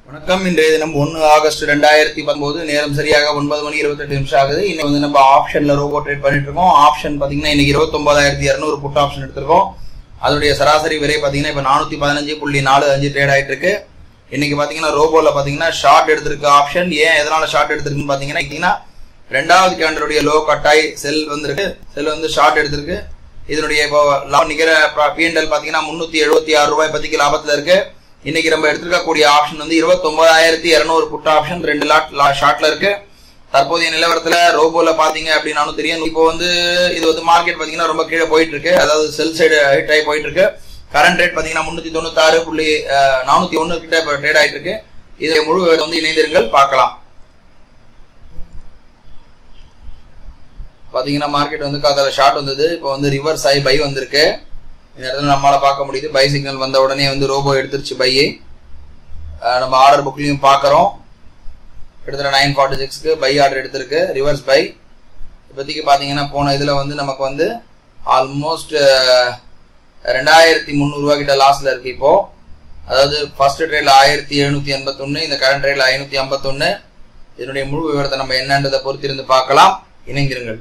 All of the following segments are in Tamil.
வணக்கம் இன்றைய தினம் ஒன்று ஆகஸ்ட் ரெண்டாயிரத்தி பத்தொன்பது நேரம் சரியாக ஒன்பது மணி இருபத்தெட்டு நிமிஷம் ஆகுது இன்னைக்கு வந்து நம்ம ஆப்ஷன்ல ரோபோ ட்ரேட் பண்ணிட்டு இருக்கோம் ஆப்ஷன் பாத்தீங்கன்னா இன்னைக்கு இருபத்தொன்பதாயிரத்தி இரநூறு புட் ஆப்ஷன் எடுத்திருக்கோம் அதோடைய சராசரி விலை பாத்தீங்கன்னா இப்ப நானூத்தி பதினஞ்சு புள்ளி நாலு அஞ்சு ட்ரேட் ஆயிட்டு இருக்கு இன்னைக்கு பாத்தீங்கன்னா ரோபோல பாத்தீங்கன்னா ஷார்ட் எடுத்திருக்கு ஆப்ஷன் ஏன் எதனால ஷார்ட் எடுத்திருக்குன்னு பாத்தீங்கன்னா பாத்தீங்கன்னா ரெண்டாவது கேண்டருடைய லோ கட்டாய் செல் வந்திருக்கு செல் வந்து ஷார்ட் எடுத்திருக்கு இதனுடைய இப்போ லா- நிகர பிஎன்எல் பாத்தீங்கன்னா முன்னூத்தி எழுபத்தி ஆறு ரூபாய் இப்போதைக்கு லாபத்துல இருக்கு இன்னைக்கு நம்ம எடுத்திருக்கக்கூடிய ஆப்ஷன் வந்து இருபத்தி ஒன்பதாயிரத்தி இருநூறு புட் ஆப்ஷன் ரெண்டு லாட் ஷார்ட்ல இருக்கு தற்போதைய நிலவரத்துல ரோபோல பாத்தீங்க அப்படின்னாலும் தெரியும் இப்போ வந்து இது வந்து மார்க்கெட் பாத்தீங்கன்னா ரொம்ப கீழே போயிட்டு இருக்கு அதாவது செல் சைடு ஹிட் ஆகி போயிட்டு இருக்கு கரண்ட் ரேட் பாத்தீங்கன்னா முன்னூத்தி தொண்ணூத்தி ஆறு புள்ளி நானூத்தி ஒண்ணு கிட்ட இப்போ ட்ரேட் ஆயிட்டு இருக்கு இதை முழு விவரம் வந்து இணைந்திருங்கள் பார்க்கலாம் பாத்தீங்கன்னா மார்க்கெட் வந்து காத்தால ஷார்ட் வந்தது இப்போ வந்து ரிவர்ஸ் ஆகி பை வந்திருக்கு இந்த இடத்துல நம்மளால பார்க்க முடியுது பை சிக்னல் வந்த உடனே வந்து ரோபோ எடுத்துருச்சு பையை நம்ம ஆர்டர் புக்லயும் பார்க்கறோம் கிட்டத்தட்ட நைன் ஃபார்ட்டி சிக்ஸ்க்கு பை ஆர்டர் எடுத்திருக்கு ரிவர்ஸ் பை இப்போதைக்கு பார்த்தீங்கன்னா போன இதில் வந்து நமக்கு வந்து ஆல்மோஸ்ட் ரெண்டாயிரத்தி முந்நூறுரூவா கிட்ட லாஸ்ல இருக்கு இப்போ அதாவது ஃபர்ஸ்ட் ட்ரேட்ல ஆயிரத்தி எழுநூத்தி எண்பத்தொன்னு இந்த கரண்ட் ட்ரேட்ல ஐநூத்தி ஐம்பத்தொன்னு இதனுடைய முழு விவரத்தை நம்ம என்னன்றதை பொறுத்திருந்து பார்க்கலாம் இணைந்திருங்கள்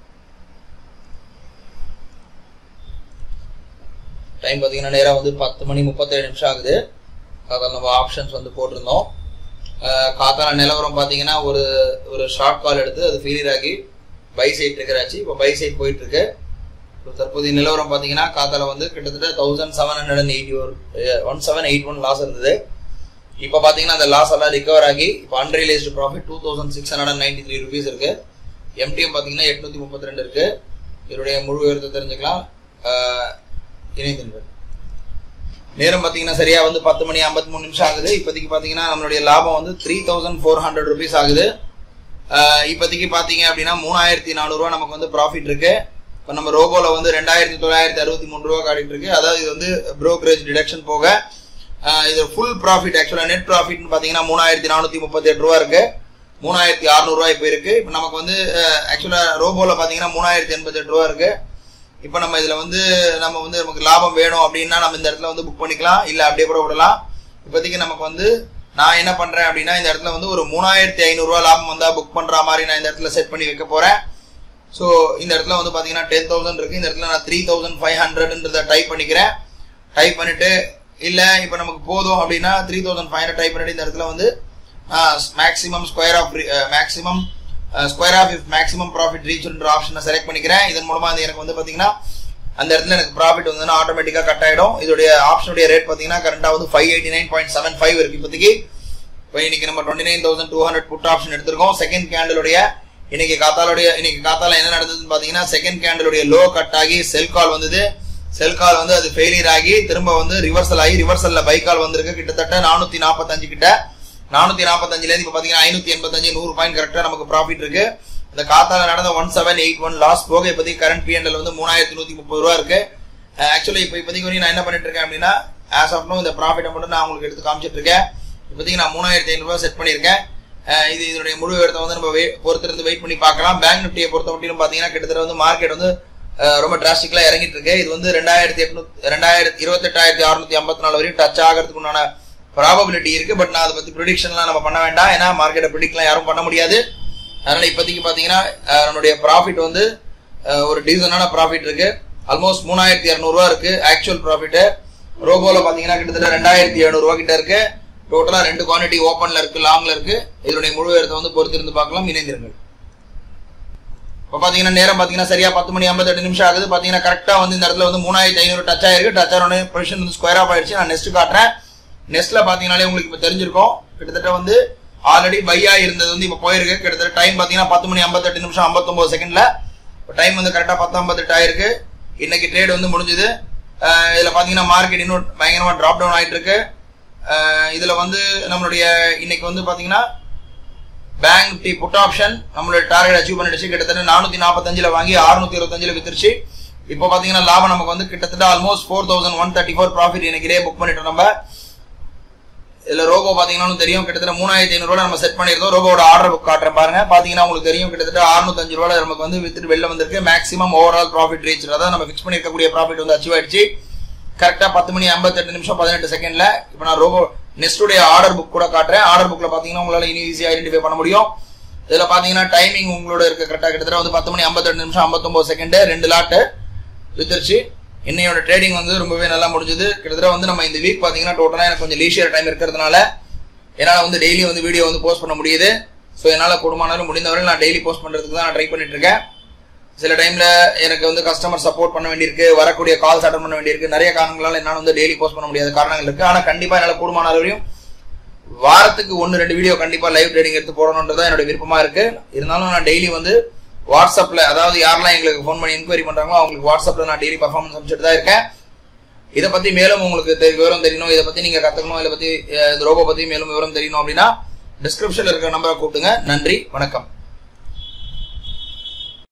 டைம் பார்த்தீங்கன்னா நேராக வந்து பத்து மணி முப்பத்தேழு நிமிஷம் ஆகுது அதில் நம்ம ஆப்ஷன்ஸ் வந்து போட்டிருந்தோம் அஹ் காத்தால நிலவரம் பார்த்தீங்கன்னா ஒரு ஒரு ஷார்ட் கால் எடுத்து அது ஃபெயிலியர் ஆகி பை சைட் இருக்கிறாச்சு இப்போ பை சைட் போயிட்டு இருக்கு இப்போ தற்போதைய நிலவரம் பார்த்தீங்கன்னா காத்தால வந்து கிட்டத்தட்ட thousand seven hundred and eighty ஒரு one seven eight one loss இருந்தது இப்போ பார்த்தீங்கன்னா அந்த லாஸ் எல்லாம் ரிகவர் ஆகி இப்போ unrealised profit two thousand six hundred and ninety three rupees இருக்கு எம்டிஎம் பார்த்தீங்கன்னா எட்நூத்தி முப்பத்தி ரெண்டு இருக்கு இதனுடைய முழு விவரத்தை தெரிஞ்சுக்கலாம் அஹ் இணைந்திருங்கள் நேரம் பார்த்தீங்கன்னா சரியா வந்து பத்து மணி ஐம்பத்தி மூணு நிமிஷம் ஆகுது இப்போதைக்கு பார்த்தீங்கன்னா நம்மளுடைய லாபம் வந்து three thousand four hundred rupees ஆகுது அஹ் இப்போதைக்கு பார்த்தீங்க அப்படின்னா மூணாயிரத்தி நானூறுரூவா நமக்கு வந்து ப்ராஃபிட் இருக்கு இப்போ நம்ம ரோபோல வந்து ரெண்டாயிரத்தி தொள்ளாயிரத்தி அறுபத்தி மூணு ரூபா காட்டிட்டு இருக்கு அதாவது இது வந்து ப்ரோக்கரேஜ் டிடக்ஷன் போக அஹ் இது ஃபுல் ப்ராஃபிட் ஆக்சுவலாக நெட் ப்ராஃபிட்னு பார்த்தீங்கன்னா மூணாயிரத்தி நானூற்றி முப்பத்தி எட்டு ரூபா இருக்கு மூணாயிரத்தி அறுநூறுவா இப்போ இருக்கு இப்போ நமக்கு வந்து ஆக்சுவலாக ரோபோல பார்த்தீங்கன்னா மூணாயிரத்தி எண்பத்தெட்டு ரூபா இருக்கு இப்போ நம்ம இதுல வந்து நம்ம வந்து நமக்கு லாபம் வேணும் அப்படின்னா நம்ம இந்த இடத்துல வந்து புக் பண்ணிக்கலாம் இல்ல அப்படியே கூட விடலாம் இப்போதைக்கு நமக்கு வந்து நான் என்ன பண்றேன் அப்படின்னா இந்த இடத்துல வந்து ஒரு மூணாயிரத்தி ஐநூறுரூவா லாபம் வந்தா புக் பண்ற மாதிரி நான் இந்த இடத்துல செட் பண்ணி வைக்க போறேன் ஸோ இந்த இடத்துல வந்து பாத்தீங்கன்னா டென் தௌசண்ட் இருக்கு இந்த இடத்துல நான் த்ரீ தௌசண்ட் ஃபைவ் ஹண்ட்ரட்ன்றத டைப் பண்ணிக்கிறேன் டைப் பண்ணிட்டு இல்ல இப்போ நமக்கு போதும் அப்படின்னா three thousand five hundred type பண்ணிட்டு இந்த இடத்துல வந்து maximum square off maximum square off if maximum profit ரீச்ன்ற ஆப்ஷனை செலக்ட் பண்ணிக்கிறேன் இதன் மூலமா வந்து எனக்கு வந்து பாத்தீங்கன்னா அந்த இடத்துல எனக்கு ப்ராஃபிட் வந்து ஆட்டோமேட்டிக்கா கட் ஆயிடும் இதோடைய ஆப்ஷனுடைய ரேட் பாத்தீங்கன்னா கரண்டா வந்து five eighty nine point seven five இருக்கு இப்போதைக்கு இப்போ இன்னைக்கு நம்ம twenty nine thousand two hundred put option எடுத்திருக்கோம் செகண்ட் கேண்டலுடைய இன்னைக்கு காத்தாலுடைய இன்னைக்கு காத்தால என்ன நடந்ததுன்னு பாத்தீங்கன்னா செகண்ட் கேண்டலுடைய லோ கட் ஆகி செல் கால் வந்தது செல் கால் வந்து அது ஃபெயிலியர் ஆகி திரும்ப வந்து ரிவர்சல் ஆகி ரிவர்சல்ல பை கால் வந்திருக்கு கிட்டத்தட்ட நானூத்தி நாற்பத்தஞ்சு கிட்ட நானூத்தி நாற்பத்தஞ்சுல இருந்து இப்ப பாத்தீங்கன்னா ஐநூத்தி எண்பத்தஞ்சு நூறு பாயிண்ட் கரெக்டா நமக்கு ப்ராஃபிட் இருக்கு இந்த காத்தால நடந்த one seven eight one loss போக இப்போதைக்கு கரண்ட் பிஎன்எல் வந்து மூணாயிரத்தி நூத்தி முப்பது ரூபா இருக்கு ஆக்சுவலி இப்போ இப்போதைக்கு வரைக்கும் நான் என்ன பண்ணிட்டு இருக்கேன் அப்படின்னா ஆஸ் ஆஃப் நோ இந்த ப்ராஃபிட்டை மட்டும் நான் உங்களுக்கு எடுத்து காமிச்சிட்டு இருக்கேன் இப்போதைக்கு நான் மூணாயிரத்தி ஐநூறு ரூபாய் செட் பண்ணியிருக்கேன் அஹ் இது இதனுடைய முழு விவரத்தை வந்து நம்ம wait- பொறுத்திருந்து வெயிட் பண்ணி பார்க்கலாம் பேங்க் நிஃப்டியை பொறுத்த மட்டும் பாத்தீங்கன்னா கிட்டத்தட்ட வந்து மார்க்கெட் வந்து அஹ் ரொம்ப டிராஸ்டிக்கலா இறங்கிட்டு இருக்கு இது வந்து ரெண்டாயிரத்தி எட்நூத்தி ரெண்டாயிரத்தி இருபத்தெட்டாயிரத்தி அறுநூத்தி ஐம்பத்தி நாலு வரையும் டச் ஆகிறதுக்கு உண்டான ப்ராபபிலிட்டி இருக்கு பட் நான் அதை பத்தி ப்ரிடிக்ஷன்லாம் நம்ம பண்ண வேண்டாம் ஏன்னா மார்க்கெட்டை ப்ரிடிக்ட்லாம் யாரும் பண்ண முடியாது அதனால இப்போதைக்கு பாத்தீங்கன்னா அஹ் நம்மளுடைய ப்ராஃபிட் வந்து அஹ் ஒரு டீசனான ப்ராஃபிட் இருக்கு ஆல்மோஸ்ட் மூணாயிரத்தி இரநூறுவா இருக்கு ஆக்சுவல் ப்ராஃபிட் ரோபோல பாத்தீங்கன்னா கிட்டத்தட்ட ரெண்டாயிரத்தி எழுநூறுவா கிட்ட இருக்கு டோட்டலா ரெண்டு குவான்டிட்டி ஓப்பன்ல இருக்கு லாங்ல இருக்கு இதனுடைய முழு இடத்தை வந்து பொறுத்திருந்து பார்க்கலாம் இணைந்திருங்கள் இப்போ பாத்தீங்கன்னா நேரம் பாத்தீங்கன்னா சரியா பத்து மணி ஐம்பத்தெட்டு நிமிஷம் ஆகுது பாத்தீங்கன்னா கரெக்டா வந்து இந்த இடத்துல வந்து மூணாயிரத்தி ஐநூறு டச் ஆயிருக்கு டச் ஆன பொசிஷன் வந்து ஸ்கொயர் ஆஃப் ஆயிடுச்சு நான் நெக்ஸ்ட் காட்டுறேன் நெக்ஸ்ட்ல பாத்தீங்கன்னாலே உங்களுக்கு இப்போ தெரிஞ்சிருக்கும் கிட்டத்தட்ட வந்து ஆல்ரெடி பையா இருந்தது வந்து இப்போ போயிருக்கு கிட்டத்தட்ட டைம் பாத்தீங்கன்னா பத்து மணி ஐம்பத்தெட்டு நிமிஷம் ஐம்பத்தொன்பது செகண்ட்ல டைம் வந்து கரெக்டா பத்து ஐம்பத்தெட்டு ஆயிருக்கு இன்னைக்கு ட்ரேட் வந்து முடிஞ்சது அஹ் இதுல பாத்தீங்கன்னா மார்க்கெட் இன்னும் பயங்கரமா டிராப் டவுன் ஆயிட்டு இருக்கு அஹ் இதுல வந்து நம்மளுடைய இன்னைக்கு வந்து பாத்தீங்கன்னா பேங்க் நிஃப்டி புட் ஆப்ஷன் நம்மளோட டார்கெட் அச்சீவ் பண்ணிடுச்சு கிட்டத்தட்ட நானூத்தி நாற்பத்தஞ்சுல வாங்கி அறுநூத்தி இருபத்தஞ்சுல வித்துருச்சு இப்போ பாத்தீங்கன்னா லாபம் நமக்கு வந்து கிட்டத்தட்ட almost four thousand one thirty four profit இன்னைக்கு புக் பண்ணிட்டோம் நம்ம இதுல ரோபோ பாத்தீங்கன்னா தெரியும் கிட்டத்தட்ட மூணாயிரத்தி ஐநூறு ரூபாய் நம்ம செட் பண்ணிருக்கோம் ரோபோட ஆர்டர் புக் காட்டுறேன் பாருங்க பாத்தீங்கன்னா உங்களுக்கு தெரியும் கிட்டத்தட்ட அறுநூத்தஞ்சு ரூபாய் நமக்கு வந்து வித்துட்டு வெளில வந்திருக்கு மேக்ஸிமம் ஓவரால் ப்ராஃபிட் ரீச் அதாவது நம்ம ஃபிக்ஸ் பண்ணிருக்கக்கூடிய ப்ராஃபிட் வந்து அச்சீவ் ஆயிடுச்சு கரெக்டா பத்து மணி ஐம்பத்தெட்டு நிமிஷம் பதினெட்டு செகண்ட்ல இப்போ நான் ரோபோ நெஸ்டுடைய ஆர்டர் புக் கூட காட்டுறேன் ஆர்டர் புக்ல பாத்தீங்கன்னா உங்களால இனி ஈஸியா ஐடென்டிஃபை பண்ண முடியும் இதுல பாத்தீங்கன்னா டைமிங் உங்களோட இருக்க கரெக்டா கிட்டத்தட்ட வந்து பத்து மணி ஐம்பத்தெட்டு நிமிஷம் ஐம்பத்தொன்பது செகண்ட் ரெண்டு லாட்டு வித்துருச்சு இன்னையோட ட்ரேடிங் வந்து ரொம்பவே நல்லா முடிஞ்சது கிட்டத்தட்ட வந்து நம்ம இந்த வீக் பாத்தீங்கன்னா டோட்டலா எனக்கு கொஞ்சம் லீஷியர் டைம் இருக்கிறதுனால என்னால வந்து டெய்லி வந்து வீடியோ வந்து போஸ்ட் பண்ண முடியுது ஸோ என்னால கூடுமானாலும் முடிந்தவரை நான் டெய்லி போஸ்ட் பண்றதுக்கு தான் நான் ட்ரை பண்ணிட்டு இருக்கேன் சில டைம்ல எனக்கு வந்து கஸ்டமர் சப்போர்ட் பண்ண வேண்டியிருக்கு வரக்கூடிய கால்ஸ் அட்டன் பண்ண வேண்டியிருக்கு நிறைய காரணங்களால என்னால வந்து டெய்லி போஸ்ட் பண்ண முடியாத காரணங்கள் இருக்கு ஆனா கண்டிப்பா என்னால கூடுமான அளவையும் வாரத்துக்கு ஒன்னு ரெண்டு வீடியோ கண்டிப்பா லைவ் ட்ரேடிங் எடுத்து போடணுன்றதா என்னோட விருப்பமா இருக்கு இருந்தாலும் நான் டெய்லி வந்து வாட்ஸ்அப்ல அதாவது யாரெல்லாம் எங்களுக்கு ஃபோன் பண்ணி என்கொயரி பண்றாங்களோ அவங்களுக்கு வாட்ஸ்அப்ல நான் டெய்லி பர்ஃபார்மன்ஸ் அனுப்பிச்சிட்டு தான் இருக்கேன் இதை பத்தி மேலும் உங்களுக்கு தெ- விவரம் தெரியணும் இதை பத்தி நீங்க கத்துக்கணும் இதை பத்தி அஹ், இந்த ரோபோ பத்தி மேலும் விவரம் தெரியணும் அப்படின்னா டிஸ்கிரிப்ஷன்ல இருக்கிற நம்பரை கூப்பிடுங்க நன்றி வணக்கம்